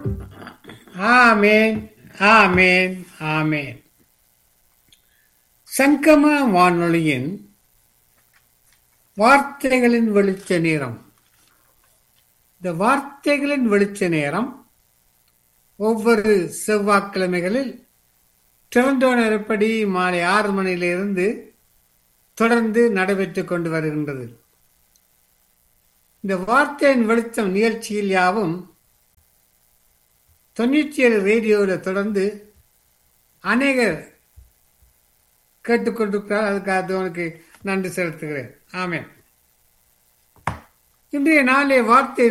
ஆமேன் ஆமேன் ஆமேன் சங்கம வானொலியின் வார்த்தைகளின் வெளிச்ச நேரம் இந்த வார்த்தைகளின் வெளிச்ச நேரம் ஒவ்வொரு செவ்வாய்க்கிழமைகளில் டொரண்டோ நேரப்படி மாலை ஆறு மணியிலிருந்து தொடர்ந்து நடைபெற்றுக் கொண்டு வருகின்றது இந்த வார்த்தையின் வெளிச்சம் நிகழ்ச்சியில் யாவும் தொண்ணூற்றி ஏழு ரேடியோவில் தொடர்ந்து அநேகர் கேட்டுக்கொண்டிருக்கிறார் அதுக்காக உனக்கு நன்றி செலுத்துகிறேன் ஆமேன் இன்றைய நாளே வார்த்தை